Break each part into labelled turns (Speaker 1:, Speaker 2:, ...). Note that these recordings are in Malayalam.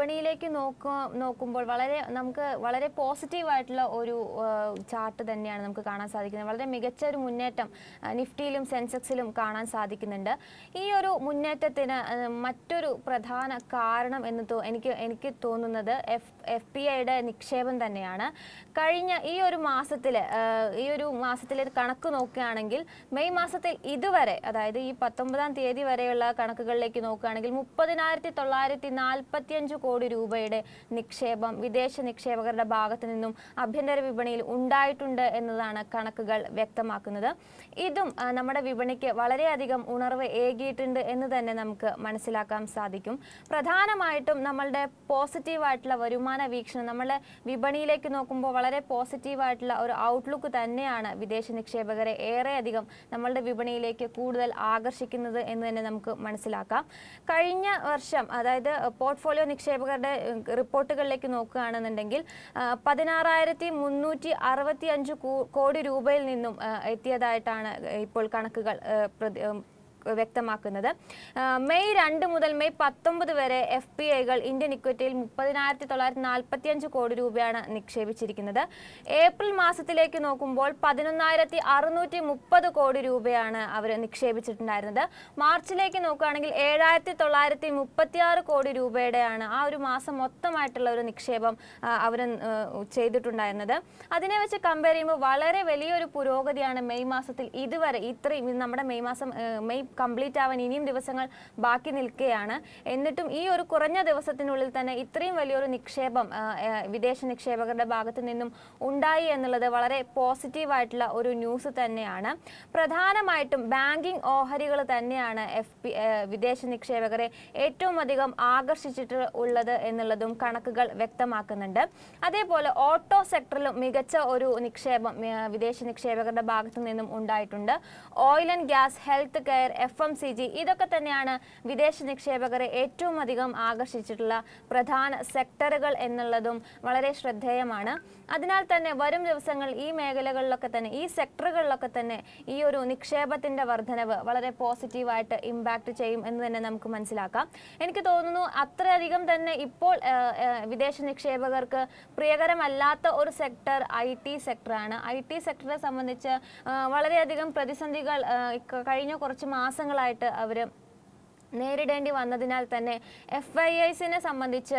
Speaker 1: വിപണിയിലേക്ക് നോക്കു നോക്കുമ്പോൾ വളരെ നമുക്ക് വളരെ പോസിറ്റീവായിട്ടുള്ള ഒരു ചാർട്ട് തന്നെയാണ് നമുക്ക് കാണാൻ സാധിക്കുന്നത് വളരെ മികച്ച ഒരു മുന്നേറ്റം ആ, നിഫ്റ്റിയിലും സെൻസെക്സിലും കാണാൻ സാധിക്കുന്നുണ്ട് ഈ ഒരു മുന്നേറ്റത്തിന് ആ, മറ്റൊരു പ്രധാന കാരണം എന്ന് തോ എനിക്ക് എനിക്ക് തോന്നുന്നത് എഫ് എഫ് പി ഐയുടെ നിക്ഷേപം തന്നെയാണ് കഴിഞ്ഞ ഈ ഒരു മാസത്തിൽ ഈ ഒരു മാസത്തിലെ കണക്ക് നോക്കുകയാണെങ്കിൽ മെയ് മാസത്തിൽ ഇതുവരെ അതായത് ഈ പത്തൊമ്പതാം തീയതി വരെയുള്ള കണക്കുകളിലേക്ക് നോക്കുകയാണെങ്കിൽ മുപ്പതിനായിരത്തി തൊള്ളായിരത്തി നാൽപ്പത്തിയഞ്ച് കോടി രൂപയുടെ നിക്ഷേപം വിദേശ നിക്ഷേപകരുടെ ഭാഗത്തു നിന്നും ആഭ്യന്തര വിപണിയിൽ ഉണ്ടായിട്ടുണ്ട് എന്നതാണ് കണക്കുകൾ വ്യക്തമാക്കുന്നത് ഇതും ആ, നമ്മുടെ വിപണിക്ക് വളരെയധികം ഉണർവ് ഏകിയിട്ടുണ്ട് എന്ന് തന്നെ നമുക്ക് മനസ്സിലാക്കാൻ സാധിക്കും പ്രധാനമായിട്ടും നമ്മളുടെ പോസിറ്റീവായിട്ടുള്ള വരുമാന വീക്ഷണം നമ്മളെ വിപണിയിലേക്ക് നോക്കുമ്പോൾ വളരെ പോസിറ്റീവായിട്ടുള്ള ഒരു ഔട്ട്ലുക്ക് തന്നെയാണ് വിദേശ നിക്ഷേപകരെ ഏറെയധികം നമ്മളുടെ വിപണിയിലേക്ക് കൂടുതൽ ആകർഷിക്കുന്നത് എന്ന് തന്നെ നമുക്ക് മനസ്സിലാക്കാം കഴിഞ്ഞ വർഷം അതായത് പോർട്ട്ഫോളിയോ നിക്ഷേപകരുടെ ഉം, റിപ്പോർട്ടുകളിലേക്ക് നോക്കുകയാണെന്നുണ്ടെങ്കിൽ ആ, പതിനാറായിരത്തി മുന്നൂറ്റി അറുപത്തി അഞ്ച് കോ- കോടി രൂപയിൽ നിന്നും ആ, എത്തിയതായിട്ടാണ് ഇപ്പോൾ കണക്കുകൾ ആ, പ്രതി- ഉം, വ്യക്തമാക്കുന്നത് ആ, മെയ് രണ്ട് മുതൽ മെയ് പത്തൊമ്പത് വരെ എഫ് പി ഐകൾ ഇന്ത്യൻ ഇക്വിറ്റിയിൽ മുപ്പതിനായിരത്തി തൊള്ളായിരത്തി നാൽപ്പത്തി അഞ്ച് കോടി രൂപയാണ് നിക്ഷേപിച്ചിരിക്കുന്നത് ഏപ്രിൽ മാസത്തിലേക്ക് നോക്കുമ്പോൾ പതിനൊന്നായിരത്തി അറുന്നൂറ്റി മുപ്പത് കോടി രൂപയാണ് അവർ നിക്ഷേപിച്ചിട്ടുണ്ടായിരുന്നത് മാർച്ചിലേക്ക് നോക്കുകയാണെങ്കിൽ ഏഴായിരത്തി തൊള്ളായിരത്തി മുപ്പത്തി ആറ് കോടി രൂപയുടെയാണ് ആ ഒരു മാസം മൊത്തമായിട്ടുള്ള ഒരു നിക്ഷേപം അവർ ചെയ്തിട്ടുണ്ടായിരുന്നത് അതിനെ വെച്ച് കമ്പയർ ചെയ്യുമ്പോൾ വളരെ വലിയൊരു പുരോഗതിയാണ് മെയ് മാസത്തിൽ ഇതുവരെ ഇത്രയും ഇത് നമ്മുടെ മെയ് മാസം ആ, മെയ് കംപ്ലീറ്റ് ആവാൻ ഇനിയും ദിവസങ്ങൾ ബാക്കി നിൽക്കുകയാണ് എന്നിട്ടും ഈ ഒരു കുറഞ്ഞ ദിവസത്തിനുള്ളിൽ തന്നെ ഇത്രയും വലിയൊരു നിക്ഷേപം ആ, ആ, വിദേശ നിക്ഷേപകരുടെ ഭാഗത്തു നിന്നും ഉണ്ടായി എന്നുള്ളത് വളരെ പോസിറ്റീവായിട്ടുള്ള ഒരു ന്യൂസ് തന്നെയാണ് പ്രധാനമായിട്ടും ബാങ്കിങ് ഓഹരികൾ തന്നെയാണ് എഫ് പി വിദേശ നിക്ഷേപകരെ ഏറ്റവും അധികം ആകർഷിച്ചിട്ട് ഉള്ളത് എന്നുള്ളതും കണക്കുകൾ വ്യക്തമാക്കുന്നുണ്ട് അതേപോലെ ഓട്ടോ സെക്ടറിലും മികച്ച ഒരു നിക്ഷേപം ആ, വിദേശ നിക്ഷേപകരുടെ ഭാഗത്തു നിന്നും ഉണ്ടായിട്ടുണ്ട് oil and gas health care F M C G ഇതൊക്കെ തന്നെയാണ് വിദേശ നിക്ഷേപകരെ ഏറ്റവും അധികം ആകർഷിച്ചിട്ടുള്ള പ്രധാന സെക്ടറുകൾ എന്നുള്ളതും വളരെ ശ്രദ്ധേയമാണ് അതിനാൽ തന്നെ വരും ദിവസങ്ങൾ ഈ മേഖലകളിലൊക്കെ തന്നെ ഈ സെക്ടറുകളിലൊക്കെ തന്നെ ഈ ഒരു നിക്ഷേപത്തിന്റെ വർധനവ് വളരെ പോസിറ്റീവായിട്ട് ഇമ്പാക്ട് ചെയ്യും എന്ന് തന്നെ നമുക്ക് മനസ്സിലാക്കാം എനിക്ക് തോന്നുന്നു അത്രയധികം തന്നെ ഇപ്പോൾ ആ, ആ, വിദേശ നിക്ഷേപകർക്ക് പ്രിയകരമല്ലാത്ത ഒരു സെക്ടർ ഐ ടി സെക്ടറാണ് ഐ ടി സെക്ടറെ സംബന്ധിച്ച് ആ, വളരെയധികം പ്രതിസന്ധികൾ ആ, ഇക്ക- കഴിഞ്ഞ കുറച്ച് മാസങ്ങളായിട്ട് അവർ നേരിടേണ്ടി വന്നതിനാൽ തന്നെ എഫ് ഐ ഐസിനെ സംബന്ധിച്ച്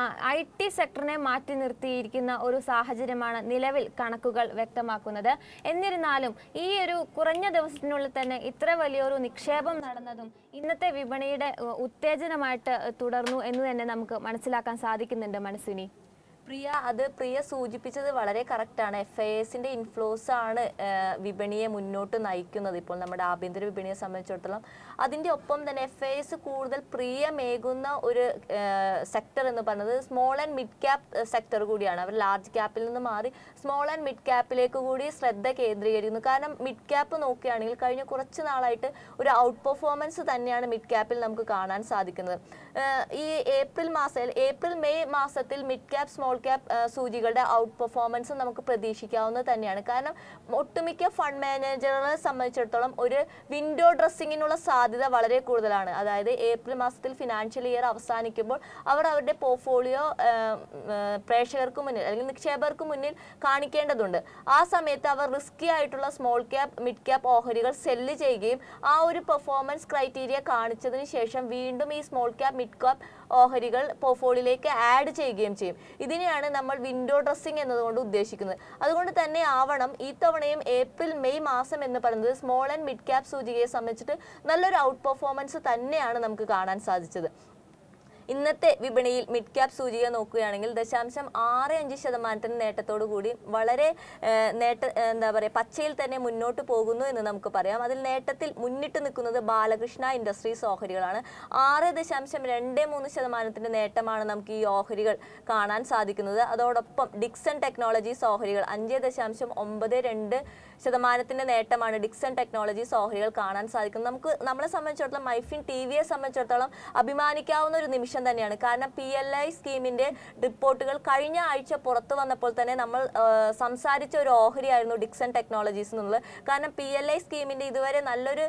Speaker 1: ഐ ടി സെക്ടറിനെ മാറ്റി നിർത്തിയിരിക്കുന്ന ഒരു സാഹചര്യമാണ് നിലവിൽ കണക്കുകൾ വ്യക്തമാക്കുന്നത് എന്നിരുന്നാലും ഈ ഒരു കുറഞ്ഞ ദിവസത്തിനുള്ളിൽ തന്നെ ഇത്ര വലിയൊരു നിക്ഷേപം നടന്നതും ഇന്നത്തെ വിപണിയുടെ ഉ, ഉത്തേജനമായിട്ട് തുടർന്നു എന്ന് തന്നെ നമുക്ക് മനസ്സിലാക്കാൻ സാധിക്കുന്നുണ്ട് മനസ്സിനി
Speaker 2: പ്രിയ അത് പ്രിയ സൂചിപ്പിച്ചത് വളരെ കറക്റ്റാണ് എഫ് ഐ എസിന്റെ ഇൻഫ്ലോസ് ആണ് ആ, വിപണിയെ മുന്നോട്ട് നയിക്കുന്നത് ഇപ്പോൾ നമ്മുടെ ആഭ്യന്തര വിപണിയെ സംബന്ധിച്ചിടത്തോളം അതിന്റെ ഒപ്പം തന്നെ എഫ് ഐ എസ് കൂടുതൽ പ്രിയമേകുന്ന ഒരു സെക്ടർ എന്ന് പറയുന്നത് small and mid cap sector കൂടിയാണ് അവർ ലാർജ് ക്യാപ്പിൽ നിന്ന് മാറി സ്മോൾ ആൻഡ് മിഡ് ക്യാപ്പിലേക്ക് കൂടി ശ്രദ്ധ കേന്ദ്രീകരിക്കുന്നു കാരണം മിഡ് ക്യാപ്പ് നോക്കുകയാണെങ്കിൽ കഴിഞ്ഞ കുറച്ച് നാളായിട്ട് ഒരു ഔട്ട് പെർഫോമൻസ് തന്നെയാണ് മിഡ് ക്യാപ്പിൽ നമുക്ക് കാണാൻ സാധിക്കുന്നത് ഏഹ് ഈ ഏപ്രിൽ മാസം ഏപ്രിൽ മെയ് മാസത്തിൽ മിഡ് ക്യാപ്പ് സ്മോൾ ക്യാപ്പ് സൂചികളുടെ ഔട്ട് പെർഫോമൻസ് നമുക്ക് പ്രതീക്ഷിക്കാവുന്നത് തന്നെയാണ് കാരണം ഒട്ടുമിക്ക ഫണ്ട് മാനേജറുകളെ സംബന്ധിച്ചിടത്തോളം ഒരു വിൻഡോ ഡ്രസ്സിങ്ങിനുള്ള സാധ്യത വളരെ കൂടുതലാണ് അതായത് ഏപ്രിൽ മാസത്തിൽ ഫിനാൻഷ്യൽ ഇയർ അവസാനിക്കുമ്പോൾ അവർ അവരുടെ പോർട്ട്ഫോളിയോ പ്രേക്ഷകർക്ക് മുന്നിൽ അല്ലെങ്കിൽ നിക്ഷേപകർക്ക് മുന്നിൽ കാണിക്കേണ്ടതുണ്ട് ആ സമയത്ത് അവർ റിസ്കി ആയിട്ടുള്ള സ്മോൾ ക്യാപ്പ് മിഡ് ക്യാപ്പ് ഓഹരികൾ സെല്ല് ചെയ്യുകയും ആ ഒരു പെർഫോമൻസ് ക്രൈറ്റീരിയ കാണിച്ചതിന് ശേഷം വീണ്ടും ഈ സ്മോൾ ക്യാപ്പ് മിഡ് ക്യാപ്പ് ഓഹരികൾ പോർട്ട്ഫോളിയോയിലേക്ക് ആഡ് ചെയ്യുകയും ചെയ്യും ഇതിനെയാണ് നമ്മൾ വിൻഡോ ഡ്രസ്സിംഗ് എന്നതുകൊണ്ട് ഉദ്ദേശിക്കുന്നത് അതുകൊണ്ട് തന്നെ ആവണം ഈ തവണയും ഏപ്രിൽ മെയ് മാസം എന്ന് പറയുന്നത് സ്മോൾ ആൻഡ് മിഡ് ക്യാപ്പ് സൂചികയെ സംബന്ധിച്ചിട്ട് നല്ലൊരു ഔട്ട് പെർഫോമൻസ് തന്നെയാണ് നമുക്ക് കാണാൻ സാധിച്ചത് ഇന്നത്തെ വിപണിയിൽ മിഡ് ക്യാപ് സൂചിക നോക്കുകയാണെങ്കിൽ ദശാംശം ആറ് അഞ്ച് ശതമാനത്തിന് നേട്ടത്തോടു കൂടി വളരെ ഏഹ്, നേട്ട ഏഹ്, എന്താ പറയുക പച്ചയിൽ തന്നെ മുന്നോട്ട് പോകുന്നു എന്ന് നമുക്ക് പറയാം അതിൽ നേട്ടത്തിൽ മുന്നിട്ട് നിൽക്കുന്നത് ബാലകൃഷ്ണ ഇൻഡസ്ട്രീസ് ഓഹരികളാണ് ആറ് ദശാംശം രണ്ട് മൂന്ന് ശതമാനത്തിന്റെ നേട്ടമാണ് നമുക്ക് ഈ ഓഹരികൾ കാണാൻ സാധിക്കുന്നത് അതോടൊപ്പം ഡിക്സൺ ടെക്നോളജീസ് ഓഹരികൾ അഞ്ച് ദശാംശം ഒമ്പത് രണ്ട് ശതമാനത്തിന്റെ നേട്ടമാണ് ഡിക്സൺ ടെക്നോളജീസ് ഓഹരികൾ കാണാൻ സാധിക്കുന്നത് നമുക്ക് നമ്മളെ സംബന്ധിച്ചിടത്തോളം മൈഫിൻ ടി വിയെ സംബന്ധിച്ചിടത്തോളം അഭിമാനിക്കാവുന്ന ഒരു നിമിഷം നിമിഷം തന്നെയാണ് കാരണം പി എൽ ഐ സ്കീമിന്റെ റിപ്പോർട്ടുകൾ കഴിഞ്ഞ ആഴ്ച പുറത്തു വന്നപ്പോൾ തന്നെ നമ്മൾ ആ, സംസാരിച്ച ഒരു ഓഹരിയായിരുന്നു ഡിക്സൺ ടെക്നോളജീസ് എന്നുള്ളത് കാരണം പി എൽ ഐ സ്കീമിന്റെ ഇതുവരെ നല്ലൊരു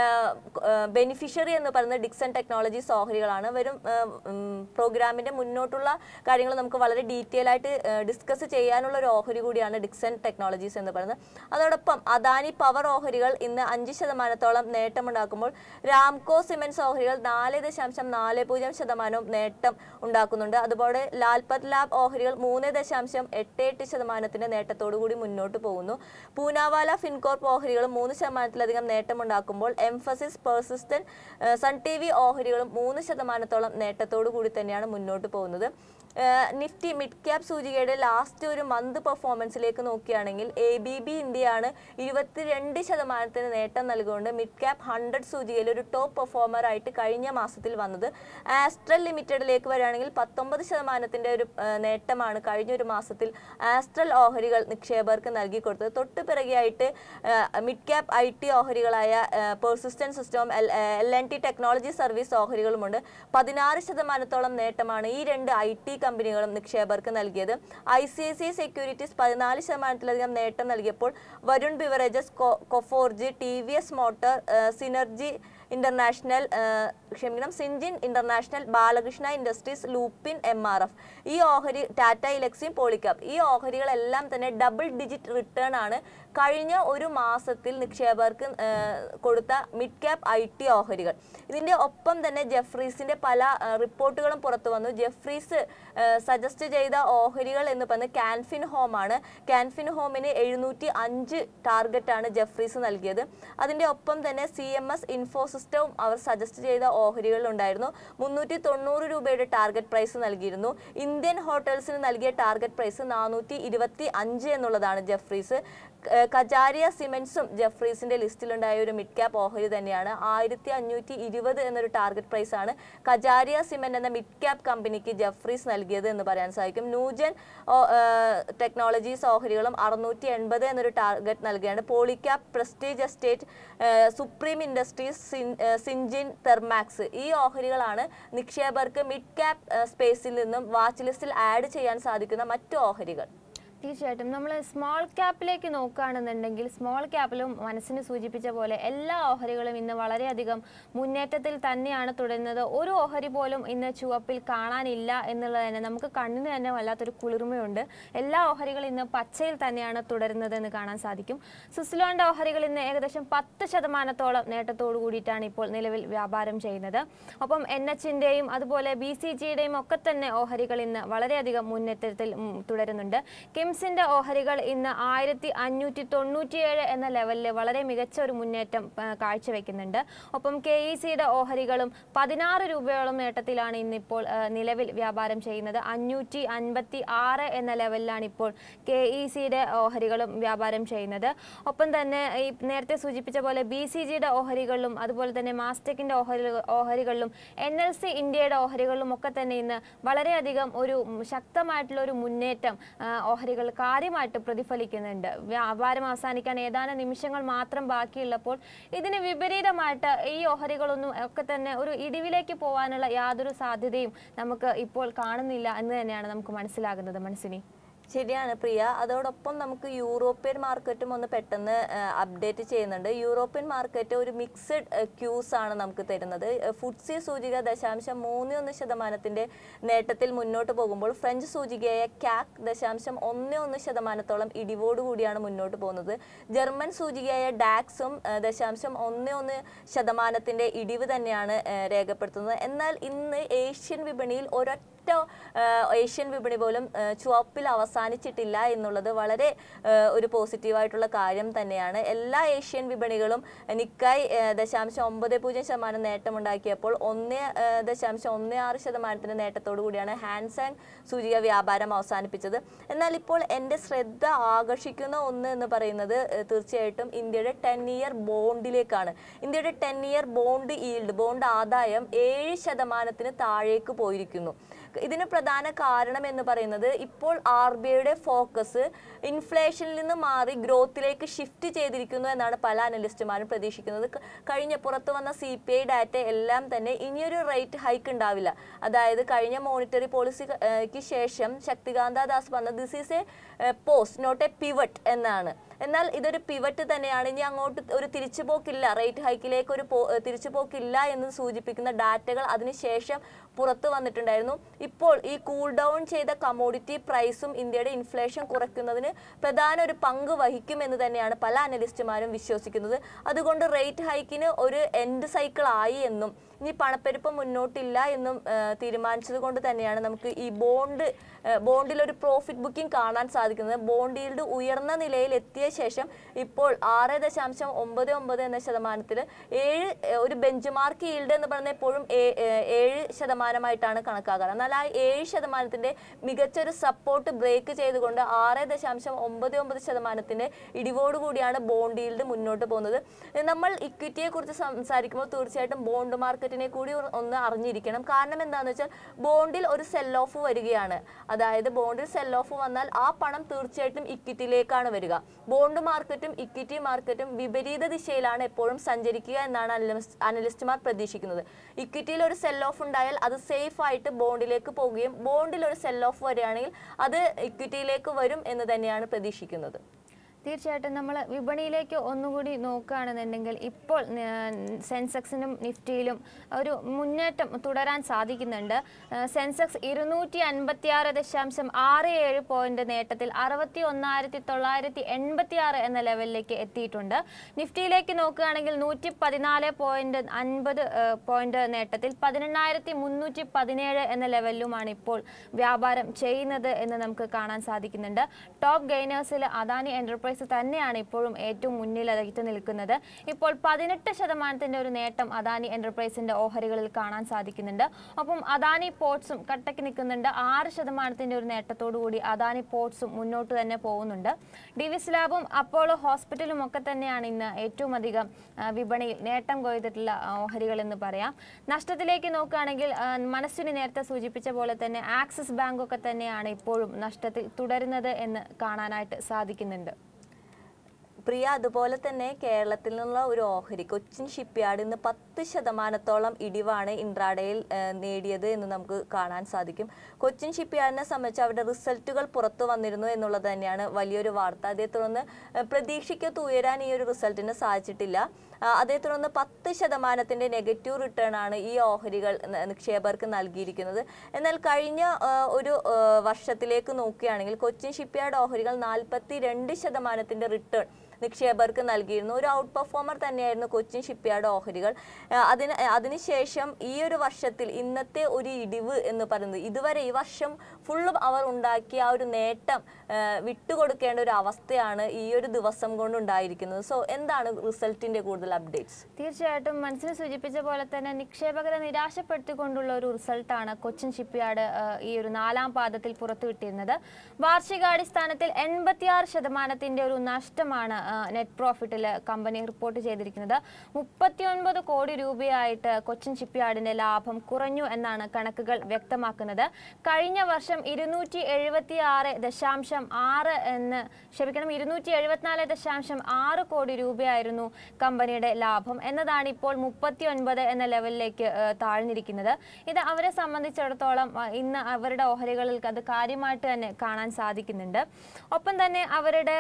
Speaker 2: ബെനിഫിഷ്യറി എന്ന് പറയുന്നത് ഡിക്സൺ ടെക്നോളജീസ് ഓഹരികളാണ് വരും പ്രോഗ്രാമിന്റെ മുന്നോട്ടുള്ള കാര്യങ്ങൾ നമുക്ക് വളരെ ഡീറ്റെയിൽ ആയിട്ട് ഡിസ്കസ് ചെയ്യാനുള്ള ഒരു ഓഹരി കൂടിയാണ് ഡിക്സൺ ടെക്നോളജീസ് എന്ന് പറയുന്നത് അതോടൊപ്പം അദാനി പവർ ഓഹരികൾ ഇന്ന് അഞ്ച് ശതമാനത്തോളം നേട്ടമുണ്ടാക്കുമ്പോൾ രാംകോ സിമെന്റ്സ് ഓഹരികൾ നാല് ദശാംശം നാല് പൂജ്യം ശതമാനവും നേട്ടം ഉണ്ടാക്കുന്നുണ്ട് അതുപോലെ ലാൽപത് ലാബ് ഓഹരികൾ മൂന്ന് ദശാംശം എട്ട് എട്ട് ശതമാനത്തിന്റെ നേട്ടത്തോടു കൂടി മുന്നോട്ട് പോകുന്നു പൂനാവാല ഫിൻകോർപ്പ് ഓഹരികൾ മൂന്ന് ശതമാനത്തിലധികം നേട്ടമുണ്ടാക്കുമ്പോൾ എംഫസിസ് പെർസിസ്റ്റൻ സൺ ടി വി ഓഹരികളും മൂന്ന് ശതമാനത്തോളം നേട്ടത്തോടു കൂടി തന്നെയാണ് മുന്നോട്ട് പോകുന്നത് ഏഹ് നിഫ്റ്റി മിഡ് ക്യാപ് സൂചികയുടെ ലാസ്റ്റ് ഒരു മന്ത് പെർഫോമൻസിലേക്ക് നോക്കുകയാണെങ്കിൽ എ ബി ബി ഇന്ത്യയാണ് ഇരുപത്തിരണ്ട് ശതമാനത്തിന് നേട്ടം നൽകുകൊണ്ട് മിഡ് ക്യാപ് ഹൺഡ്രഡ് സൂചികയിൽ ഒരു ടോപ്പ് പെർഫോമർ ആയിട്ട് കഴിഞ്ഞ മാസത്തിൽ വന്നത് ആസ്ട്രൽ ലിമിറ്റഡിലേക്ക് വരികയാണെങ്കിൽ പത്തൊമ്പത് ശതമാനത്തിന്റെ ഒരു ഏഹ് നേട്ടമാണ് കഴിഞ്ഞ ഒരു മാസത്തിൽ ആസ്ട്രൽ ഓഹരികൾ നിക്ഷേപകർക്ക് നൽകി കൊടുത്തത് തൊട്ട് പിറകെയായിട്ട് മിഡ് ക്യാപ് ഐ ടി ഓഹരികളായ Persistent system L and T technology service ഓഹരികളുമുണ്ട് പതിനാറ് ശതമാനത്തോളം നേട്ടമാണ് ഈ രണ്ട് ഐ ടി കമ്പനികളും നിക്ഷേപകർക്ക് നൽകിയത് I C I C securities പതിനാല് ശതമാനത്തിലധികം നേട്ടം നൽകിയപ്പോൾ Varun beverages Coforge T V S motor synergy international ക്ഷമിക്കണം Syngene international Balkrishna industries Lupin M R F ഈ ഓഹരി ടാറ്റ ഇലക്സിൻ പോളിക്കാപ്പ് ഈ ഓഹരികളെല്ലാം തന്നെ ഡബിൾ ഡിജിറ്റ് റിട്ടേൺ ആണ് കഴിഞ്ഞ ഒരു മാസത്തിൽ നിക്ഷേപകർക്ക് ആ, കൊടുത്ത മിഡ് ക്യാപ് ഐ ടി ഓഹരികൾ ഇതിന്റെ ഒപ്പം തന്നെ ജെഫ്രീസിന്റെ പല ആ, റിപ്പോർട്ടുകളും പുറത്തു വന്നു ജെഫ്രീസ് സജസ്റ്റ് ചെയ്ത ഓഹരികൾ എന്ന് പറയുന്നത് കാൻഫിൻ ഹോം ആണ് കാൻഫിൻ ഹോമിന് എഴുന്നൂറ്റി അഞ്ച് ടാർഗറ്റ് ആണ് ജെഫ്രീസ് നൽകിയത് അതിന്റെ ഒപ്പം തന്നെ സി എം എസ് ഇൻഫോസിസ്റ്റവും അവർ സജസ്റ്റ് ചെയ്ത ഓഹരികൾ ഉണ്ടായിരുന്നു മുന്നൂറ്റി തൊണ്ണൂറ് രൂപയുടെ ടാർഗറ്റ് പ്രൈസ് നൽകിയിരുന്നു ഇന്ത്യൻ ഹോട്ടൽസിന് നൽകിയ ടാർഗറ്റ് പ്രൈസ് നാനൂറ്റി ഇരുപത്തി അഞ്ച് എന്നുള്ളതാണ് ജെഫ്രീസ് ക- കജാരിയ സിമെന്റ്സും ജെഫ്രീസിന്റെ ലിസ്റ്റിലുണ്ടായ ഒരു മിഡ് ക്യാപ് ഓഹരി തന്നെയാണ് ആയിരത്തി അഞ്ഞൂറ്റി ഇരുപത് എന്നൊരു ടാർഗറ്റ് പ്രൈസ് ആണ് കജാരിയ സിമെന്റ് എന്ന മിഡ് ക്യാപ് കമ്പനിക്ക് ജെഫ്രീസ് നൽകിയത് എന്ന് പറയാൻ സാധിക്കും ന്യൂജൻ ഓ- ഏഹ് ടെക്നോളജീസ് ഓഹരികളും അറുന്നൂറ്റി എൺപത് എന്നൊരു ടാർഗറ്റ് നൽകുകയാണ് പോളിക്യാപ് പ്രസ്റ്റീജ് എസ്റ്റേറ്റ് ഏഹ് സുപ്രീം ഇൻഡസ്ട്രീസ് സിൻ- ഏഹ് സിൻജിൻ തെർമാക്സ് ഈ ഓഹരികളാണ് നിക്ഷേപകർക്ക് മിഡ് ക്യാപ് ഏഹ് സ്പേസിൽ നിന്നും വാച്ച് ലിസ്റ്റിൽ ആഡ് ചെയ്യാൻ സാധിക്കുന്ന മറ്റു ഓഹരികൾ
Speaker 1: തീർച്ചയായിട്ടും നമ്മൾ സ്മോൾ ക്യാപ്പിലേക്ക് നോക്കുകയാണെന്നുണ്ടെങ്കിൽ സ്മോൾ ക്യാപ്പിലും മനസ്സിന് സൂചിപ്പിച്ച പോലെ എല്ലാ ഓഹരികളും ഇന്ന് വളരെയധികം മുന്നേറ്റത്തിൽ തന്നെയാണ് തുടരുന്നത് ഒരു ഓഹരി പോലും ഇന്ന് ചുവപ്പിൽ കാണാനില്ല എന്നുള്ളത് തന്നെ നമുക്ക് കണ്ണിന് തന്നെ വല്ലാത്തൊരു കുളിർമയുണ്ട് എല്ലാ ഓഹരികളും ഇന്ന് പച്ചയിൽ തന്നെയാണ് തുടരുന്നത് എന്ന് കാണാൻ സാധിക്കും സുസ്ലോന്റെ ഓഹരികൾ ഇന്ന് ഏകദേശം പത്ത് ശതമാനത്തോളം നേട്ടത്തോടു കൂടിയിട്ടാണ് ഇപ്പോൾ നിലവിൽ വ്യാപാരം ചെയ്യുന്നത് ഒപ്പം എൻ എച്ചിൻ്റെയും അതുപോലെ ബി സി ജിയുടെയും ഒക്കെ തന്നെ ഓഹരികൾ ഇന്ന് വളരെയധികം മുന്നേറ്റത്തിൽ ഉം, തുടരുന്നുണ്ട് കിംസിന്റെ ഓഹരികൾ ഇന്ന് ആയിരത്തി അഞ്ഞൂറ്റി തൊണ്ണൂറ്റിയേഴ് എന്ന ലെവലിൽ വളരെ മികച്ച ഒരു മുന്നേറ്റം ആ, കാഴ്ചവെക്കുന്നുണ്ട് ഒപ്പം കെ ഇ സിയുടെ ഓഹരികളും പതിനാറ് രൂപയോളം നേട്ടത്തിലാണ് ഇന്നിപ്പോൾ ആ, നിലവിൽ വ്യാപാരം ചെയ്യുന്നത് അഞ്ഞൂറ്റി അൻപത്തി ആറ് എന്ന ലെവലിലാണ് ഇപ്പോൾ കെ ഇ സിയുടെ ഓഹരികളും വ്യാപാരം ചെയ്യുന്നത് ഒപ്പം തന്നെ ഈ നേരത്തെ സൂചിപ്പിച്ച പോലെ ബി സി ജിയുടെ ഓഹരികളിലും അതുപോലെ തന്നെ മാസ്റ്റെക്കിന്റെ ഓഹരി ഓഹരികളിലും എൻ എൽ സി ഇന്ത്യയുടെ ഓഹരികളിലും ഒക്കെ തന്നെ ഇന്ന് വളരെയധികം ഒരു ഉം, ശക്തമായിട്ടുള്ള ഒരു മുന്നേറ്റം ആ, ഓഹരികൾ കാര്യമായിട്ട് പ്രതിഫലിക്കുന്നുണ്ട് വ്യാപാരം അവസാനിക്കാൻ ഏതാനും നിമിഷങ്ങൾ മാത്രം ബാക്കിയുള്ളപ്പോൾ ഇതിന് വിപരീതമായിട്ട് ഈ ഓഹരികളൊന്നും ഒക്കെ തന്നെ ഒരു ഇടിവിലേക്ക് പോകാനുള്ള യാതൊരു സാധ്യതയും നമുക്ക് ഇപ്പോൾ കാണുന്നില്ല എന്ന് തന്നെയാണ് നമുക്ക് മനസ്സിലാകുന്നത് മനസ്സിനി
Speaker 2: ശരിയാണ് പ്രിയ അതോടൊപ്പം നമുക്ക് യൂറോപ്യൻ മാർക്കറ്റും ഒന്ന് പെട്ടെന്ന് അപ്ഡേറ്റ് ചെയ്യുന്നുണ്ട് യൂറോപ്യൻ മാർക്കറ്റ് ഒരു മിക്സഡ് ക്യൂസ് ആണ് നമുക്ക് തരുന്നത് ഫുഡ്സി സൂചിക ദശാംശം മൂന്ന് ഒന്ന് ശതമാനത്തിന്റെ നേട്ടത്തിൽ മുന്നോട്ട് പോകുമ്പോൾ ഫ്രഞ്ച് സൂചികയായ ക്യാക് ദശാംശം ഒന്ന് ഒന്ന് ശതമാനത്തോളം ഇടിവോടുകൂടിയാണ് മുന്നോട്ട് പോകുന്നത് ജർമ്മൻ സൂചികയായ ഡാക്സും ഏഹ്, ദശാംശം ഒന്ന് ഒന്ന് ശതമാനത്തിന്റെ ഇടിവ് തന്നെയാണ് ഏഹ്, രേഖപ്പെടുത്തുന്നത് എന്നാൽ ഇന്ന് ഏഷ്യൻ വിപണിയിൽ ഒരൊറ്റ ഏഹ്, ഏഷ്യൻ വിപണി പോലും ഏഹ്, ചുവപ്പിൽ അവസാനിച്ചിട്ടില്ല എന്നുള്ളത് വളരെ ഏഹ്, ഒരു പോസിറ്റീവായിട്ടുള്ള കാര്യം തന്നെയാണ് എല്ലാ ഏഷ്യൻ വിപണികളും നിക്കായ് ഏഹ്, ദശാംശം ഒമ്പത് പൂജ്യം ശതമാനം നേട്ടമുണ്ടാക്കിയപ്പോൾ ഒന്ന് ഏഹ്, ദശാംശം ഒന്ന് ആറ് ശതമാനത്തിന്റെ നേട്ടത്തോടു കൂടിയാണ് ഹാൻസാങ് സൂചിക വ്യാപാരം അവസാനിപ്പിച്ചത് എന്നാൽ ഇപ്പോൾ എൻ്റെ ശ്രദ്ധ ആകർഷിക്കുന്ന ഒന്ന് എന്ന് പറയുന്നത് ഏഹ്, തീർച്ചയായിട്ടും ഇന്ത്യയുടെ ടെൻ ഇയർ ബോണ്ടിലേക്കാണ് ഇന്ത്യയുടെ ten year bond yield bond ആദായം ഏഴ് ശതമാനത്തിന് താഴേക്ക് പോയിരിക്കുന്നു ഇതിന് പ്രധാന കാരണം എന്ന് പറയുന്നത് ഇപ്പോൾ ആർ ബി ഐയുടെ ഫോക്കസ് ഇൻഫ്ലേഷനിൽ നിന്ന് മാറി ഗ്രോത്തിലേക്ക് ഷിഫ്റ്റ് ചെയ്തിരിക്കുന്നു എന്നാണ് പല അനലിസ്റ്റുമാരും പ്രതീക്ഷിക്കുന്നത് ക- കഴിഞ്ഞ പുറത്തു വന്ന സി പി ഐ ഡാറ്റ എല്ലാം തന്നെ ഇനിയൊരു റേറ്റ് ഹൈക്ക് ഉണ്ടാവില്ല അതായത് കഴിഞ്ഞ മോണിറ്ററി പോളിസിക്ക് ശേഷം ശക്തികാന്ത ദാസ് പറഞ്ഞ this is a pause not a pivot എന്നാണ് എന്നാൽ ഇതൊരു പിവറ്റ് തന്നെയാണ് ഇനി അങ്ങോട്ട് ഒരു തിരിച്ചുപോക്കില്ല റേറ്റ് ഹൈക്കിലേക്ക് ഒരു പോ- ഏഹ് തിരിച്ചുപോക്കില്ല എന്ന് സൂചിപ്പിക്കുന്ന ഡാറ്റകൾ അതിനുശേഷം പുറത്തു വന്നിട്ടുണ്ടായിരുന്നു ഇപ്പോൾ ഈ കൂൾ ഡൗൺ ചെയ്ത കമോഡിറ്റി പ്രൈസും ഇന്ത്യയുടെ ഇൻഫ്ലേഷൻ കുറയ്ക്കുന്നതിന് പ്രധാന ഒരു പങ്ക് വഹിക്കുമെന്ന് തന്നെയാണ് പല അനലിസ്റ്റുമാരും വിശ്വസിക്കുന്നത് അതുകൊണ്ട് റേറ്റ് ഹൈക്കിന് ഒരു എൻഡ് സൈക്കിൾ ആയി എന്നും ഇനി പണപ്പെരുപ്പം മുന്നോട്ടില്ല എന്നും ഏഹ് തീരുമാനിച്ചത് കൊണ്ട് തന്നെയാണ് നമുക്ക് ഈ ബോണ്ട് ബോണ്ടിൽ ഒരു പ്രോഫിറ്റ് ബുക്കിംഗ് കാണാൻ സാധിക്കുന്നത് ബോണ്ട് ഈൽഡ് ഉയർന്ന നിലയിൽ എത്തിയ ശേഷം ഇപ്പോൾ ആറ് ദശാംശം ഒമ്പത് ഒമ്പത് എന്ന ശതമാനത്തിൽ ഏഴ് ഏഹ് ഒരു ബെഞ്ച് മാർക്ക് ഈൽഡ് എന്ന് പറയുന്നത് എപ്പോഴും ഏ- ഏഹ് ഏഴ് ശതമാനമായിട്ടാണ് കണക്കാക്കാറ് എന്നാൽ ആ ഏഴ് ശതമാനത്തിന്റെ മികച്ചൊരു സപ്പോർട്ട് ബ്രേക്ക് ചെയ്തുകൊണ്ട് ആറ് ദശാംശം ഒമ്പത് ഒമ്പത് ശതമാനത്തിന്റെ ഇടിവോടുകൂടിയാണ് ബോണ്ട് ഈൽഡ് മുന്നോട്ട് പോകുന്നത് ഏഹ് നമ്മൾ ഇക്വിറ്റിയെ കുറിച്ച് സംസാരിക്കുമ്പോൾ തീർച്ചയായിട്ടും ബോണ്ട് മാർക്കറ്റിനെ കൂടി ഒ- ഒന്ന് അറിഞ്ഞിരിക്കണം കാരണം എന്താണെന്ന് വെച്ചാൽ ബോണ്ടിൽ ഒരു സെൽ ഓഫ് വരികയാണ് അതായത് ബോണ്ടിൽ സെൽ ഓഫ് വന്നാൽ ആ പണം തീർച്ചയായിട്ടും ഇക്വിറ്റിയിലേക്കാണ് വരിക ബോണ്ട് മാർക്കറ്റും ഇക്വിറ്റി മാർക്കറ്റും വിപരീത ദിശയിലാണ് എപ്പോഴും സഞ്ചരിക്കുക എന്നാണ് അനലിസ്റ്റ് അനലിസ്റ്റുമാർ പ്രതീക്ഷിക്കുന്നത് ഇക്വിറ്റിയിൽ ഒരു സെൽ ഓഫ് ഉണ്ടായാൽ അത് സേഫ് ആയിട്ട് ബോണ്ടിലേക്ക് പോവുകയും ബോണ്ടിൽ ഒരു സെൽ ഓഫ് വരികയാണെങ്കിൽ അത് ഇക്വിറ്റിയിലേക്ക് വരും എന്ന് തന്നെയാണ് പ്രതീക്ഷിക്കുന്നത്
Speaker 1: തീർച്ചയായിട്ടും നമ്മൾ വിപണിയിലേക്ക് ഒന്നുകൂടി നോക്കുകയാണെന്നുണ്ടെങ്കിൽ ഇപ്പോൾ ആ, സെൻസെക്സിനും നിഫ്റ്റിയിലും ഒരു മുന്നേറ്റം തുടരാൻ സാധിക്കുന്നുണ്ട് ആ, സെൻസെക്സ് ഇരുന്നൂറ്റി അൻപത്തി ആറ് ദശാംശം ആറ് ഏഴ് പോയിന്റ് നേട്ടത്തിൽ അറുപത്തി ഒന്നായിരത്തി തൊള്ളായിരത്തി എൺപത്തി ആറ് എന്ന ലെവലിലേക്ക് എത്തിയിട്ടുണ്ട് നിഫ്റ്റിയിലേക്ക് നോക്കുകയാണെങ്കിൽ നൂറ്റി പതിനാല് പോയിന്റ് അൻപത് പോയിന്റ് നേട്ടത്തിൽ പതിനെണ്ണായിരത്തി മുന്നൂറ്റി പതിനേഴ് എന്ന ലെവലിലുമാണ് ഇപ്പോൾ വ്യാപാരം ചെയ്യുന്നത് എന്ന് നമുക്ക് കാണാൻ സാധിക്കുന്നുണ്ട് ടോപ്പ് ഗെയിനേഴ്സിൽ അദാനി എന്റർപ്രൈസ് തന്നെയാണ് ഇപ്പോഴും ഏറ്റവും മുന്നിലായിട്ട് നിൽക്കുന്നത് ഇപ്പോൾ പതിനെട്ട് ശതമാനത്തിന്റെ ഒരു നേട്ടം അദാനി എന്റർപ്രൈസിന്റെ ഓഹരികളിൽ കാണാൻ സാധിക്കുന്നുണ്ട് ഒപ്പം അദാനി പോർട്സും കട്ടക്ക് നിൽക്കുന്നുണ്ട് ആറ് ശതമാനത്തിന്റെ ഒരു നേട്ടത്തോടു കൂടി അദാനി പോർട്സും മുന്നോട്ട് തന്നെ പോകുന്നുണ്ട് ഡിവിസ് ലാബും അപ്പോളോ ഹോസ്പിറ്റലും ഒക്കെ തന്നെയാണ് ഇന്ന് ഏറ്റവും അധികം ആ, വിപണിയിൽ നേട്ടം കൊയ്തിട്ടുള്ള ആ, ഓഹരികൾ എന്ന് പറയാം നഷ്ടത്തിലേക്ക് നോക്കുകയാണെങ്കിൽ ആ, മനസ്സിന് നേരത്തെ സൂചിപ്പിച്ച പോലെ തന്നെ ആക്സിസ് ബാങ്ക് ഒക്കെ തന്നെയാണ് ഇപ്പോഴും നഷ്ടത്തിൽ തുടരുന്നത് എന്ന് കാണാനായിട്ട് സാധിക്കുന്നുണ്ട്
Speaker 2: പ്രിയ അതുപോലെ തന്നെ കേരളത്തിൽ നിന്നുള്ള ഒരു ഓഹരി കൊച്ചിൻ ഷിപ്പ്യാർഡ് ഇന്ന് പത്ത് ശതമാനത്തോളം ഇടിവാണ് ഇൻട്രാഡേയിൽ ഏഹ്, നേടിയത് എന്ന് നമുക്ക് കാണാൻ സാധിക്കും കൊച്ചിൻ ഷിപ്പ്യാർഡിനെ സംബന്ധിച്ച് അവരുടെ റിസൾട്ടുകൾ പുറത്തു വന്നിരുന്നു എന്നുള്ളത് തന്നെയാണ് വലിയൊരു വാർത്ത അതേ തുടർന്ന് ഏഹ്, പ്രതീക്ഷയ്ക്കൊത്ത് ഉയരാൻ ഈ ഒരു റിസൾട്ടിന് സാധിച്ചിട്ടില്ല ആ, അതേ തുടർന്ന് പത്ത് ശതമാനത്തിന്റെ നെഗറ്റീവ് റിട്ടേൺ ആണ് ഈ ഓഹരികൾ ന- നിക്ഷേപകർക്ക് നൽകിയിരിക്കുന്നത് എന്നാൽ കഴിഞ്ഞ ആ, ഒരു ആ, വർഷത്തിലേക്ക് നോക്കുകയാണെങ്കിൽ കൊച്ചിൻ ഷിപ്പ്യാർഡ് ഓഹരികൾ നാൽപ്പത്തി രണ്ട് ശതമാനത്തിന്റെ റിട്ടേൺ നിക്ഷേപകർക്ക് നൽകിയിരുന്നു ഒരു ഔട്ട് പെർഫോമർ തന്നെയായിരുന്നു കൊച്ചിൻ ഷിപ്പ്യാർഡ് ഓഹരികൾ ആ, അതിന് അതിനുശേഷം ഈ ഒരു വർഷത്തിൽ ഇന്നത്തെ ഒരു ഇടിവ് എന്ന് പറയുന്നത് ഇതുവരെ ഈ വർഷം ഫുള്ളും അവർ ഉണ്ടാക്കിയ ആ ഒരു നേട്ടം ആ, വിട്ടുകൊടുക്കേണ്ട ഒരു അവസ്ഥയാണ് ഈ ഒരു ദിവസം കൊണ്ട് ഉണ്ടായിരിക്കുന്നത് സോ എന്താണ് റിസൾട്ടിന്റെ കൂടുതൽ അപ്ഡേറ്റ്സ്
Speaker 1: തീർച്ചയായിട്ടും മനസ്സിന് സൂചിപ്പിച്ച പോലെ തന്നെ നിക്ഷേപകരെ നിരാശപ്പെടുത്തിക്കൊണ്ടുള്ള ഒരു റിസൾട്ടാണ് കൊച്ചിൻ ഷിപ്പ്യാർഡ് ഈ ഒരു നാലാം പാദത്തിൽ പുറത്തുവിട്ടിരുന്നത് വാർഷികാടിസ്ഥാനത്തിൽ എൺപത്തിയാറ് ശതമാനത്തിന്റെ ഒരു നഷ്ടമാണ് നെറ്റ് പ്രോഫിറ്റിൽ കമ്പനി റിപ്പോർട്ട് ചെയ്തിരിക്കുന്നത് മുപ്പത്തിയൊൻപത് കോടി രൂപയായിട്ട് കൊച്ചിൻ ഷിപ്പ്യാർഡിന്റെ ലാഭം കുറഞ്ഞു എന്നാണ് കണക്കുകൾ വ്യക്തമാക്കുന്നത് കഴിഞ്ഞ വർഷം ഇരുന്നൂറ്റി എഴുപത്തി ആറ് ദശാംശം ആറ് എന്ന് ക്ഷമിക്കണം ഇരുന്നൂറ്റി എഴുപത്തിനാല് ദശാംശം ആറ് കോടി രൂപയായിരുന്നു കമ്പനിയുടെ ലാഭം എന്നതാണ് ഇപ്പോൾ മുപ്പത്തി ഒൻപത് എന്ന ലെവലിലേക്ക് ഏഹ്, താഴ്ന്നിരിക്കുന്നത് ഇത് അവരെ സംബന്ധിച്ചിടത്തോളം ആ, ഇന്ന് അവരുടെ ഓഹരികളിൽ അത് കാര്യമായിട്ട് തന്നെ കാണാൻ സാധിക്കുന്നുണ്ട് ഒപ്പം തന്നെ അവരുടെ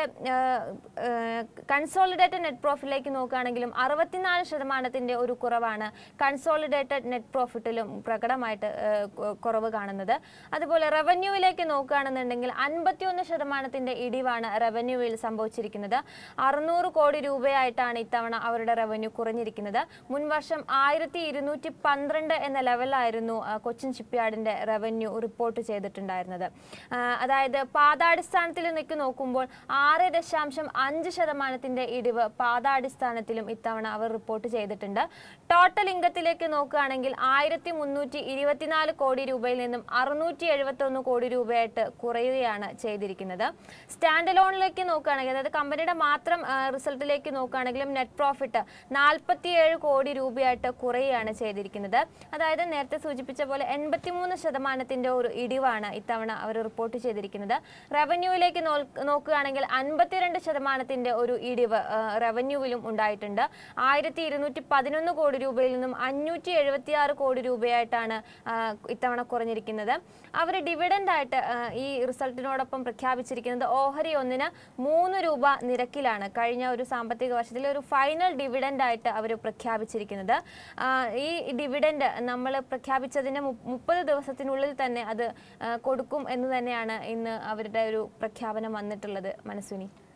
Speaker 1: കൺസോളിഡേറ്റഡ് നെറ്റ് പ്രോഫിറ്റിലേക്ക് നോക്കുകയാണെങ്കിലും അറുപത്തിനാല് ശതമാനത്തിന്റെ ഒരു കുറവാണ് കൺസോളിഡേറ്റഡ് നെറ്റ് പ്രോഫിറ്റിലും പ്രകടമായിട്ട് ഏഹ്, കു- കുറവ് കാണുന്നത് അതുപോലെ റവന്യൂവിലേക്ക് നോക്കുകയാണെന്നുണ്ടെങ്കിൽ അൻപത്തിയൊന്ന് ശതമാനത്തിന്റെ ഇടിവാണ് റവന്യൂവിൽ സംഭവിച്ചിരിക്കുന്നത് അറുന്നൂറ് കോടി രൂപയായിട്ടാണ് ഇത്തവണ അവരുടെ റവന്യൂ കുറഞ്ഞിരിക്കുന്നത് മുൻവർഷം ആയിരത്തി ഇരുന്നൂറ്റി പന്ത്രണ്ട് എന്ന ലെവലായിരുന്നു ആ, കൊച്ചിൻ ഷിപ്പ്യാർഡിന്റെ റവന്യൂ റിപ്പോർട്ട് ചെയ്തിട്ടുണ്ടായിരുന്നത് ആ, അതായത് പാതാടിസ്ഥാനത്തിൽ നിൽക്ക് നോക്കുമ്പോൾ ആറ് ദശാംശം അഞ്ച് ശതമാനത്തിന്റെ ഇടിവ് പാതാടിസ്ഥാനത്തിലും ഇത്തവണ അവർ റിപ്പോർട്ട് ചെയ്തിട്ടുണ്ട് ടോട്ടൽ ഇംഗത്തിലേക്ക് നോക്കുകയാണെങ്കിൽ ആയിരത്തി മുന്നൂറ്റി ഇരുപത്തിനാല് കോടി രൂപയിൽ നിന്നും അറുന്നൂറ്റി എഴുപത്തി ഒന്ന് കോടി രൂപയായിട്ട് കുറയുകയാണ് ചെയ്തിരിക്കുന്നത് സ്റ്റാൻഡ് ലോണിലേക്ക് നോക്കുകയാണെങ്കിൽ അതായത് കമ്പനിയുടെ മാത്രം റിസൾട്ടിലേക്ക് നോക്കുകയാണെങ്കിലും നെറ്റ് പ്രോഫിറ്റ് ആയിട്ട് നാൽപ്പത്തിയേഴ് കോടി രൂപയായിട്ട് കുറയുകയാണ് ചെയ്തിരിക്കുന്നത് അതായത് നേരത്തെ സൂചിപ്പിച്ച പോലെ എൺപത്തിമൂന്ന് ശതമാനത്തിന്റെ ഒരു ഇടിവാണ് ഇത്തവണ അവർ റിപ്പോർട്ട് ചെയ്തിരിക്കുന്നത് റവന്യൂവിലേക്ക് നോക്ക് നോക്കുകയാണെങ്കിൽ അൻപത്തിരണ്ട് ശതമാനത്തിന്റെ ഒരു ഇടിവ് ആ, റവന്യൂവിലും ഉണ്ടായിട്ടുണ്ട് ആയിരത്തി ഇരുന്നൂറ്റി പതിനൊന്ന് കോടി രൂപയിൽ നിന്നും അഞ്ഞൂറ്റി എഴുപത്തി ആറ് കോടി രൂപയായിട്ടാണ് ആ, ഇത്തവണ കുറഞ്ഞിരിക്കുന്നത് അവർ ഡിവിഡൻഡ് ആയിട്ട് ആ, ഈ റിസൾട്ടിനോടൊപ്പം പ്രഖ്യാപിച്ചിരിക്കുന്നത് ഓഹരി ഒന്നിന് മൂന്ന് രൂപ നിരക്കിലാണ് കഴിഞ്ഞ ഒരു സാമ്പത്തിക വർഷത്തിൽ ഒരു ഫൈനൽ ഡിവിഡൻഡ് ആയിട്ട് അവർ പ്രഖ്യാപിച്ചിരിക്കുന്നത് ആ, ഈ ഡിവിഡൻഡ് നമ്മൾ പ്രഖ്യാപിച്ചതിന് മു- മുപ്പത് ദിവസത്തിനുള്ളിൽ തന്നെ അത് ആ, കൊടുക്കും എന്ന് തന്നെയാണ് ഇന്ന് അവരുടെ ഒരു പ്രഖ്യാപനം വന്നിട്ടുള്ളത് മനസ്വിനി